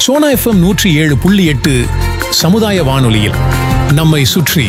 Sona FM நூற்றி ஏழு புள்ளி எட்டு சமுதாய வானொலியில் நம்மை சுற்றி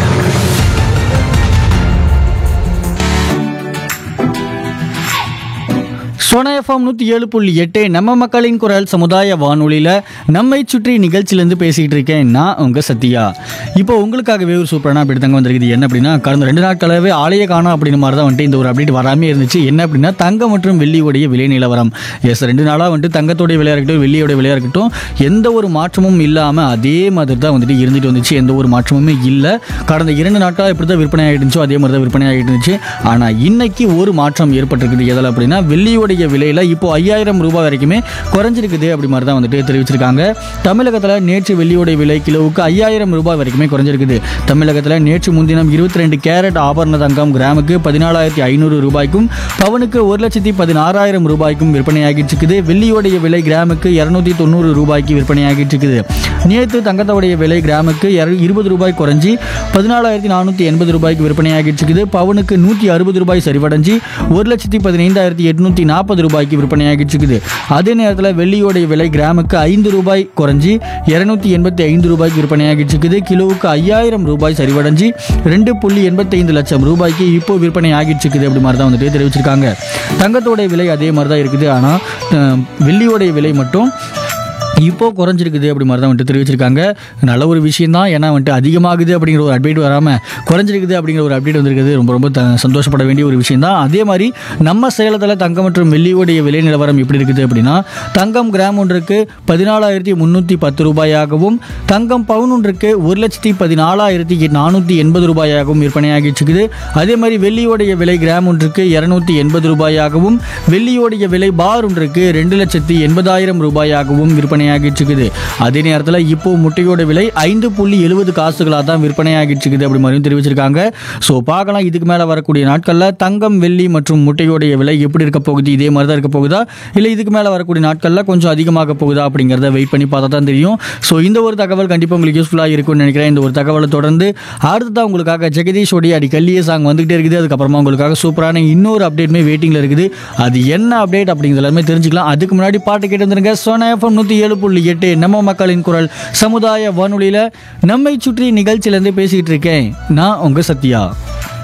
சோனா எஃப்எம் நூற்றி ஏழு புள்ளி எட்டு நம்ம மக்களின் குரல் சமுதாய வானொலியில் நம்மை சுற்றி நிகழ்ச்சியிலேருந்து பேசிகிட்டு இருக்கேன் நான் உங்கள் சத்யா இப்போ உங்களுக்காகவே ஒரு சூப்பரான அப்படி தாங்க வந்திருக்குது என்ன அப்படின்னா கடந்த ரெண்டு நாட்களாகவே ஆலய காணோம் அப்படின்ற மாதிரி தான் வந்துட்டு இந்த ஒரு அப்டேட் வராமே இருந்துச்சு என்ன அப்படின்னா தங்கம் மற்றும் வெள்ளியோடைய விலை நிலவரம் எஸ் ரெண்டு நாளாக வந்துட்டு தங்கத்தோடைய விலையாக இருக்கட்டும் வெள்ளியோடைய விலையாக இருக்கட்டும் எந்த ஒரு மாற்றமும் இல்லாமல் அதே மாதிரி தான் வந்துட்டு இருந்துட்டு வந்துச்சு எந்த ஒரு மாற்றமுமே இல்லை கடந்த இரண்டு நாட்களாக எப்படி தான் விற்பனை ஆகிட்டு இருந்துச்சோ அதே மாதிரி தான் விற்பனை ஆகிட்டு இருந்துச்சு ஆனால் இன்னைக்கு ஒரு மாற்றம் ஏற்பட்டிருக்குது எதில் அப்படின்னா வெள்ளியோடைய விலையில் இப்போ ஐயாயிரம் ரூபாய் வரைக்குமே குறைஞ்சிருக்குது அப்படி மாதிரி தான் வந்துட்டு தெரிவிச்சிருக்காங்க தமிழகத்தில் நேற்று வெள்ளியோடைய விலை கிலோவுக்கு ஐயாயிரம் ரூபாய் வரைக்குமே குறைஞ்சிருக்குது தமிழகத்தில் நேற்று முன்தினம் இருபத்தி ரெண்டு கேரட் ஆபரண தங்கம் கிராமுக்கு பதினாலாயிரத்தி ஐநூறு ரூபாய்க்கும் பவனுக்கு ஒரு லட்சத்தி பதினாறாயிரம் ரூபாய்க்கும் விற்பனையாகிட்டு இருக்குது வெள்ளியோடைய விலை கிராமுக்கு இரநூத்தி தொண்ணூறு ரூபாய்க்கு விற்பனையாகிட்டு இருக்குது நேற்று தங்கத்தோடைய விலை கிராமுக்கு இரு- இருபது ரூபாய் குறைஞ்சி பதினாலாயிரத்தி நானூற்றி எண்பது ரூபாய்க்கு விற்பனையாகிட்டு இருக்குது பவுனுக்கு நூற்றி அறுபது ரூபாய் சரிவடைஞ்சு ஒரு லட்சத்தி பதினைந்தாயிரத்தி எட்நூற்றி நாற்பது ரூபாய்க்கு விற்பனையாகிட்டு இருக்குது அதே நேரத்தில் வெள்ளியோடைய விலை கிராமுக்கு ஐந்து ரூபாய் குறைஞ்சி இரநூத்தி எண்பத்தி ஐந்து ரூபாய்க்கு விற்பனையாகிட்டு இருக்குது கிலோவுக்கு ஐயாயிரம் ரூபாய் சரிவடைஞ்சு ரெண்டு புள்ளி எண்பத்தைந்து லட்சம் ரூபாய்க்கு இப்போ விற்பனை ஆகிட்டு இருக்குது அப்படி மாதிரி தான் வந்துட்டு தெரிவிச்சிருக்காங்க தங்கத்தோடைய விலை அதே மாதிரி தான் இருக்குது ஆனால் அஹ், வெள்ளியோடைய விலை மட்டும் இப்போ குறைஞ்சிருக்குது அப்படி மாதிரி தான் வந்துட்டு தெரிவிச்சிருக்காங்க நல்ல ஒரு விஷயம் தான் ஏன்னா வந்துட்டு அதிகமாகுது அப்படிங்கிற ஒரு அப்டேட் வராமல் குறைஞ்சிருக்குது அப்படிங்கிற ஒரு அப்டேட் வந்திருக்குது ரொம்ப ரொம்ப த- சந்தோஷப்பட வேண்டிய ஒரு விஷயம் தான் அதே மாதிரி நம்ம சேலத்தில் தங்கம் மற்றும் வெள்ளியோடைய விலை நிலவரம் எப்படி இருக்குது அப்படின்னா தங்கம் கிராம் ஒன்றுக்கு பதினாலாயிரத்தி முந்நூற்றி பத்து ரூபாயாகவும் தங்கம் பவுன் ஒன்றுக்கு ஒரு லட்சத்தி பதினாலாயிரத்தி நானூற்றி எண்பது ரூபாயாகவும் விற்பனையாகிட்டு இருக்குது அதே மாதிரி வெள்ளியோடைய விலை கிராம் ஒன்றுக்கு இரநூத்தி எண்பது ரூபாயாகவும் வெள்ளியோடைய விலை பார் ஒன்றுக்கு ரெண்டு லட்சத்தி எண்பதாயிரம் ரூபாயாகவும் விற்பனையாகிட்டு இருக்குது அதே நேரத்தில் இப்போ முட்டையோட விலை ஐந்து புள்ளி எழுபது காசுகளாக தான் விற்பனையாகிட்டு இருக்குது அப்படி மாதிரியும் தெரிவிச்சிருக்காங்க ஸோ பார்க்கலாம் இதுக்கு மேலே வரக்கூடிய நாட்களில் தங்கம் வெள்ளி மற்றும் முட்டையோடைய விலை எப்படி இருக்க போகுது இதே மாதிரி தான் இருக்க போகுதா இல்லை இதுக்கு மேலே வரக்கூடிய நாட்களில் கொஞ்சம் அதிகமாக போகுதா அப்படிங்கிறத வெயிட் பண்ணி பார்த்தா தான் தெரியும் ஸோ இந்த ஒரு தகவல் கண்டிப்பாக உங்களுக்கு யூஸ்ஃபுல்லாக இருக்கும்னு நினைக்கிறேன் இந்த ஒரு தகவலை தொடர்ந்து அடுத்ததான் உங்களுக்காக ஜெகதீஷோடைய அடி கல்லியே சாங் வந்துகிட்டே இருக்குது அதுக்கப்புறமா உங்களுக்காக சூப்பரான இன்னொரு அப்டேட்டுமே வெயிட்டிங்கில் இருக்குது அது என்ன அப்டேட் அப்படிங்கிறது எல்லாமே தெரிஞ்சுக்கலாம் அதுக்கு முன்னாடி பாட்டு கேட்டு வந்துருங்க சோனா எஃப்எம் நூற்றி ஏழு புள்ளி எட்டு நம்ம மக்களின் குரல் சமுதாய வானொலியில் நம்மை சுற்றி நிகழ்ச்சியிலேருந்து பேசிகிட்டு இருக்கேன் நான் உங்கள் சத்யா